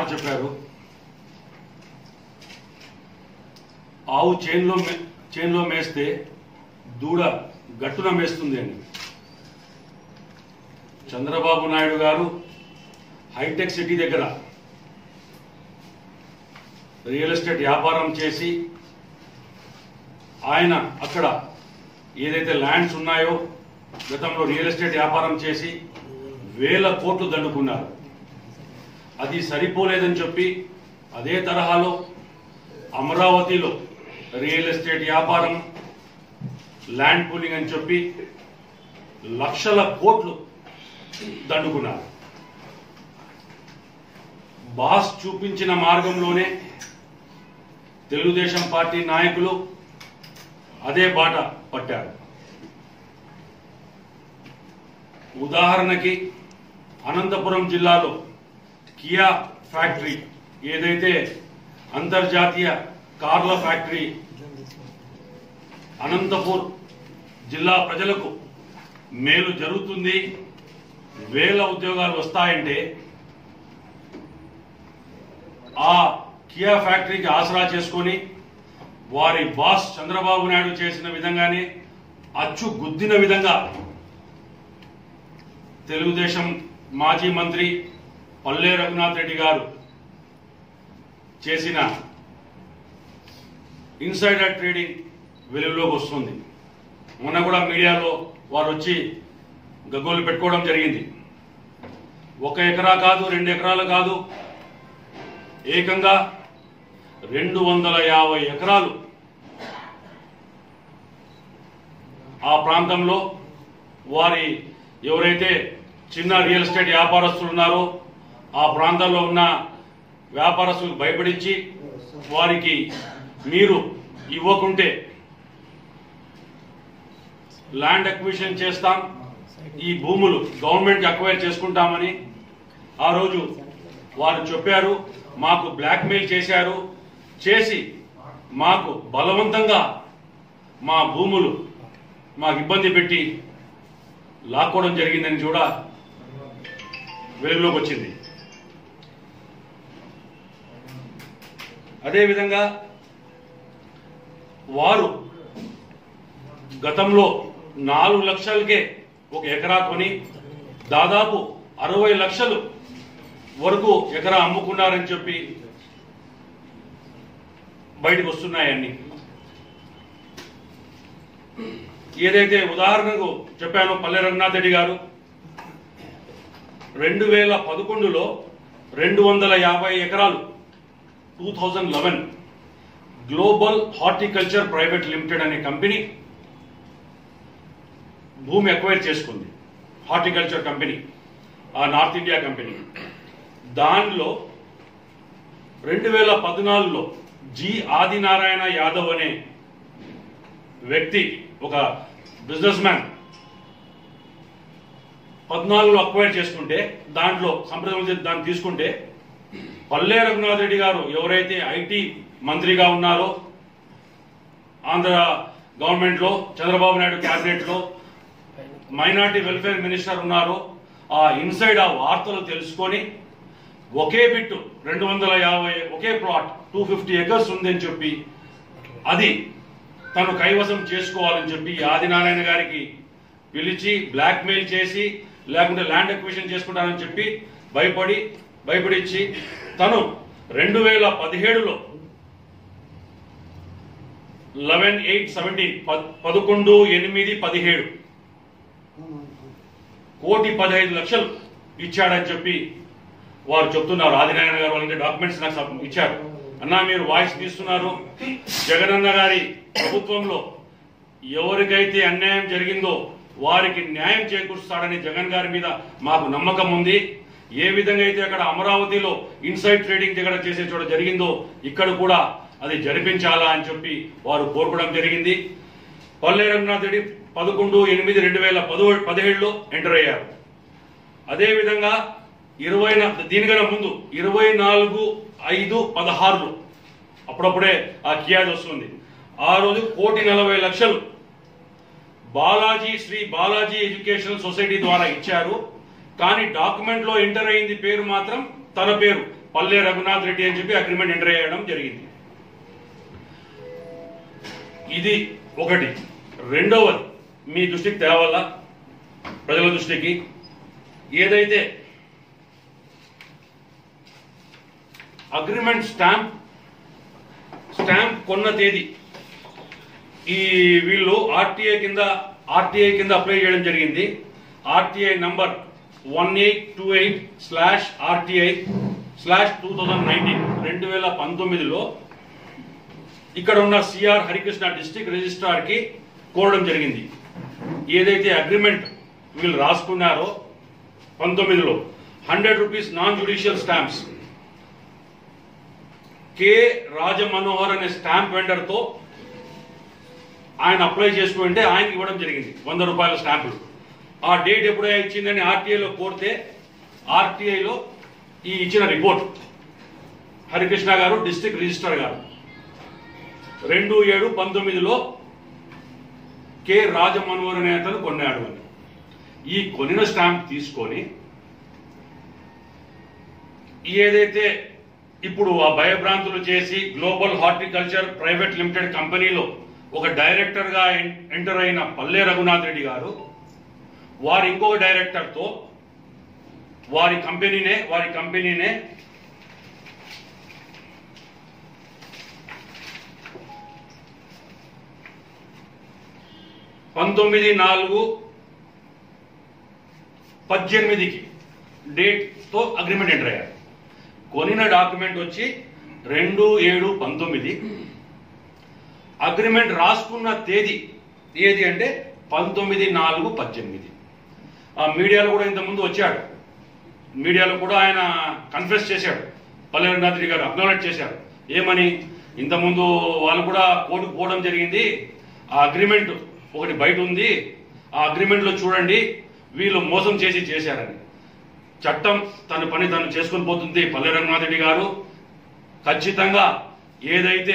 చెప్పారు ఆవు చేన్లో మే- చేన్లో మేస్తే దూడ గట్టున మేస్తుంది అని చంద్రబాబు నాయుడు గారు హైటెక్ సిటీ దగ్గర రియల్ ఎస్టేట్ వ్యాపారం చేసి ఆయన అక్కడ ఏదైతే ల్యాండ్స్ ఉన్నాయో గతంలో రియల్ ఎస్టేట్ వ్యాపారం చేసి వేల కోట్లు దండుకున్నారు అది సరిపోలేదని చెప్పి అదే తరహాలో అమరావతిలో రియల్ ఎస్టేట్ వ్యాపారం ల్యాండ్ పూలింగ్ అని చెప్పి లక్షల కోట్లు దండుకున్నారు బాస్ చూపించిన మార్గంలోనే తెలుగుదేశం పార్టీ నాయకులు అదే బాట పట్టారు ఉదాహరణకి అనంతపురం జిల్లాలో కియా ఫ్యాక్టరీ ఏదైతే అంతర్జాతీయ కార్ల ఫ్యాక్టరీ అనంతపూర్ జిల్లా ప్రజలకు మేలు జరుగుతుంది వేల ఉద్యోగాలు వస్తాయంటే ఆ కియా ఫ్యాక్టరీకి ఆసరా చేసుకొని వారి బాస్ చంద్రబాబు నాయుడు చేసిన విధంగానే అచ్చు గుద్దిన విధంగా తెలుగుదేశం మాజీ మంత్రి పల్లె రఘునాథ్ రెడ్డి గారు చేసిన ఇన్సైడర్ ట్రేడింగ్ వెలుగులోకి వస్తుంది మొన్న కూడా మీడియాలో వారు వచ్చి గగ్గోలు పెట్టుకోవడం జరిగింది ఒక ఎకరా కాదు రెండు ఎకరాలు కాదు ఏకంగా రెండు వందల యాభై ఎకరాలు ఆ ప్రాంతంలో వారి ఎవరైతే చిన్న రియల్ ఎస్టేట్ వ్యాపారస్తులు ఉన్నారో ఆ ప్రాంతంలో ఉన్న వ్యాపారస్తులకు భయపడించి వారికి మీరు ఇవ్వకుంటే ల్యాండ్ అక్విజిషన్ చేస్తాం ఈ భూములు గవర్నమెంట్ అక్వైర్ చేసుకుంటామని ఆ రోజు వారు చెప్పారు మాకు బ్లాక్మెయిల్ చేశారు చేసి మాకు బలవంతంగా మా భూములు మాకు ఇబ్బంది పెట్టి లాక్కోవడం జరిగిందని కూడా వెలుగులోకి వచ్చింది అదేవిధంగా వారు గతంలో నాలుగు లక్షలకే ఒక ఎకరా కొని దాదాపు అరవై లక్షలు వరకు ఎకరా అమ్ముకున్నారని చెప్పి బయటకు వస్తున్నాయన్ని ఏదైతే ఉదాహరణకు చెప్పానో పల్లె రంగనాథ్ రెడ్డి గారు రెండు వేల పదకొండులో రెండు వందల యాభై ఎకరాలు two thousand eleven global horticulture private limited అనే కంపెనీ భూమి అక్వైర్ చేసుకుంది హార్టికల్చర్ కంపెనీ ఆ నార్త్ ఇండియా కంపెనీ దానిలో రెండు వేల పద్నాలుగులో జి ఆదినారాయణ యాదవ్ అనే వ్యక్తి ఒక బిజినెస్ మ్యాన్ పద్నాలుగులో అక్వైర్ చేసుకుంటే దాంట్లో సంప్రదాయం చేసి దాన్ని తీసుకుంటే పల్లె రఘునాథ్ రెడ్డి గారు ఎవరైతే ఐటీ మంత్రిగా ఉన్నారో ఆంధ్ర గవర్నమెంట్ లో చంద్రబాబు నాయుడు క్యాబినెట్ లో మైనార్టీ వెల్ఫేర్ మినిస్టర్ ఉన్నారో ఆ ఇన్సైడ్ ఆ వార్తలు తెలుసుకొని ఒకే బిట్టు రెండు వందల యాభై ఒకే ప్లాట్ టూ ఫిఫ్టీ ఎకర్స్ ఉందని చెప్పి అది తను కైవసం చేసుకోవాలని చెప్పి ఆదినారాయణ గారికి పిలిచి బ్లాక్మెయిల్ చేసి లేకుంటే ల్యాండ్ అక్విజిషన్ చేసుకుంటానని చెప్పి భయపడి భయపడిచ్చి తను రెండు వేల పదిహేడులో లెవెన్ ఎయిట్ సెవెంటీన్ పదకొండు ఎనిమిది పదిహేడు కోటి పదహైదు లక్షలు ఇచ్చాడని చెప్పి వారు చెప్తున్నారు ఆదినారాయణ గారు వాళ్ళంటే డాక్యుమెంట్స్ నాకు సబ్- ఇచ్చారు అన్నా మీరు వాయిస్ తీస్తున్నారు జగనన్న గారి ప్రభుత్వంలో ఎవరికైతే అన్యాయం జరిగిందో వారికి న్యాయం చేకూరుస్తాడని జగన్ గారి మీద మాకు నమ్మకం ఉంది ఏ విధంగా అయితే అక్కడ అమరావతిలో ఇన్సైడ్ ట్రేడింగ్ దగ్గర చేసే చోట జరిగిందో ఇక్కడ కూడా అది జరిపించాలా అని చెప్పి వారు కోరుకోవడం జరిగింది పల్లె రంగనాథ్ రెడ్డి పదకొండు ఎనిమిది రెండు వేల పదో పదిహేడులో ఎంటర్ అయ్యారు అదేవిధంగా ఇరవై నా- దీనికన్నా ముందు ఇరవై నాలుగు ఐదు పదహారులో అప్పుడప్పుడే ఆ కియాజ్ వస్తుంది ఆ రోజు కోటి నలభై లక్షలు బాలాజీ శ్రీ బాలాజీ ఎడ్యుకేషనల్ సొసైటీ ద్వారా ఇచ్చారు కానీ డాక్యుమెంట్ లో ఎంటర్ అయింది పేరు మాత్రం తన పేరు పల్లె రఘునాథ్ రెడ్డి అని చెప్పి అగ్రిమెంట్ ఎంటర్ చేయడం జరిగింది ఇది ఒకటి రెండవది మీ దృష్టికి తేవాలా ప్రజల దృష్టికి ఏదైతే అగ్రిమెంట్ స్టాంప్ స్టాంప్ కొన్న తేదీ ఈ వీళ్ళు ఆర్టీఐ కింద ఆర్టీఐ కింద అప్లై చేయడం జరిగింది RTI number one eight two eight slash RTI slash two thousand nineteen రెండు వేల పంతొమ్మిదిలో ఇక్కడ ఉన్న సిఆర్ హరికృష్ణ డిస్ట్రిక్ట్ రిజిస్ట్రార్ కి కోరడం జరిగింది ఏదైతే అగ్రిమెంట్ వీళ్ళు రాసుకున్నారో పంతొమ్మిదిలో hundred rupees non judicial stamps K Rajamanohar అనే స్టాంప్ వెండర్ తో ఆయన అప్లై చేసుకుంటే ఆయనకి ఇవ్వడం జరిగింది వంద రూపాయల స్టాంపులు ఆ డేట్ ఎప్పుడైనా ఇచ్చిందని ఆర్టీఐలో కోరితే ఆర్టీఐలో ఈ ఇచ్చిన రిపోర్ట్ హరికృష్ణ గారు డిస్ట్రిక్ట్ రిజిస్టర్ గారు రెండు ఏడు పంతొమ్మిదిలో కె రాజమనోహర్ అనే అతను కొన్నాడు అని ఈ కొనిన స్టాంప్ తీసుకొని ఏదైతే ఇప్పుడు ఆ భయభ్రాంతులు చేసి గ్లోబల్ హార్టికల్చర్ ప్రైవేట్ లిమిటెడ్ కంపెనీలో ఒక డైరెక్టర్ గా ఎన్- ఎంటర్ అయిన పల్లె రఘునాథ్ రెడ్డి గారు వారి ఇంకొక డైరెక్టర్ తో వారి కంపెనీనే వారి కంపెనీనే పంతొమ్మిది నాలుగు పద్దెనిమిదికి డేట్ తో అగ్రిమెంట్ ఎంటర్ అయ్యారు కొనిన డాక్యుమెంట్ వచ్చి రెండు ఏడు పంతొమ్మిది అగ్రిమెంట్ రాసుకున్న తేదీ ఏది అంటే పంతొమ్మిది నాలుగు పద్దెనిమిది ఆ మీడియాలో కూడా ఇంతకుముందు వచ్చాడు మీడియాలో కూడా ఆయన కన్ఫెస్ చేశాడు పల్లెనాథ్ రెడ్డి గారు అక్నాలెడ్జ్ చేశారు ఏమని ఇంతకుముందు వాళ్ళు కూడా కోర్టుకు పోవడం జరిగింది ఆ అగ్రిమెంట్ ఒకటి బయట ఉంది ఆ అగ్రిమెంట్ లో చూడండి వీళ్ళు మోసం చేసి చేశారని చట్టం తన పని తను చేసుకొని పోతుంది పల్లె రంగనాథ్ రెడ్డి గారు ఖచ్చితంగా ఏదైతే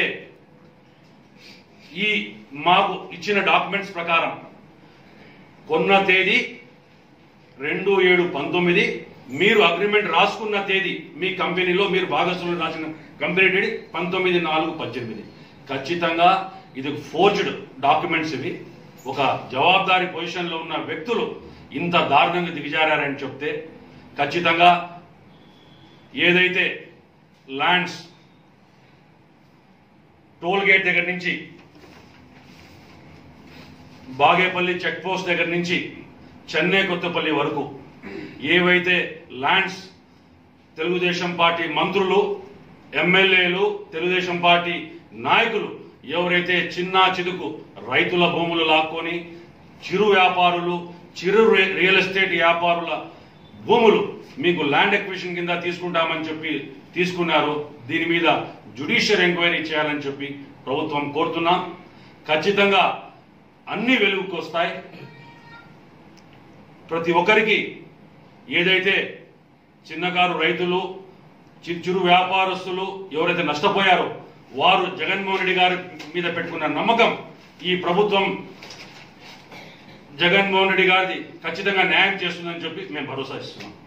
ఈ మాకు ఇచ్చిన డాక్యుమెంట్స్ ప్రకారం కొన్న తేదీ రెండు ఏడు పంతొమ్మిది మీరు అగ్రిమెంట్ రాసుకున్న తేదీ మీ కంపెనీలో మీరు భాగస్వాములు రాసిన కంపెనీ డేట్ పంతొమ్మిది నాలుగు పద్దెనిమిది ఖచ్చితంగా ఇది ఫోర్జ్డ్ డాక్యుమెంట్స్ ఇవి ఒక జవాబారి పొజిషన్లో ఉన్న వ్యక్తులు ఇంత దారుణంగా దిగజారని చెప్తే ఖచ్చితంగా ఏదైతే ల్యాండ్స్ టోల్ గేట్ దగ్గర నుంచి బాగేపల్లి చెక్ పోస్ట్ దగ్గర నుంచి చెన్నై కొత్తపల్లి వరకు ఏవైతే ల్యాండ్స్ తెలుగుదేశం పార్టీ మంత్రులు ఎమ్మెల్యేలు తెలుగుదేశం పార్టీ నాయకులు ఎవరైతే చిన్న చిదుకు రైతుల భూములు లాక్కొని చిరు వ్యాపారులు చిరు రి- రియల్ ఎస్టేట్ వ్యాపారుల భూములు మీకు ల్యాండ్ ఎక్విజిషన్ కింద తీసుకుంటామని చెప్పి తీసుకున్నారు దీని మీద జుడిషియల్ ఎంక్వైరీ చేయాలని చెప్పి ప్రభుత్వం కోరుతున్నాం ఖచ్చితంగా అన్ని వెలుగుకు వస్తాయి ప్రతి ఒక్కరికి ఏదైతే చిన్నకారు రైతులు చి- చిరు వ్యాపారస్తులు ఎవరైతే నష్టపోయారో వారు జగన్మోహన్ రెడ్డి గారి మీద పెట్టుకున్న నమ్మకం ఈ ప్రభుత్వం జగన్మోహన్ రెడ్డి గారిది ఖచ్చితంగా న్యాయం చేస్తుందని చెప్పి మేము భరోసా ఇస్తున్నాం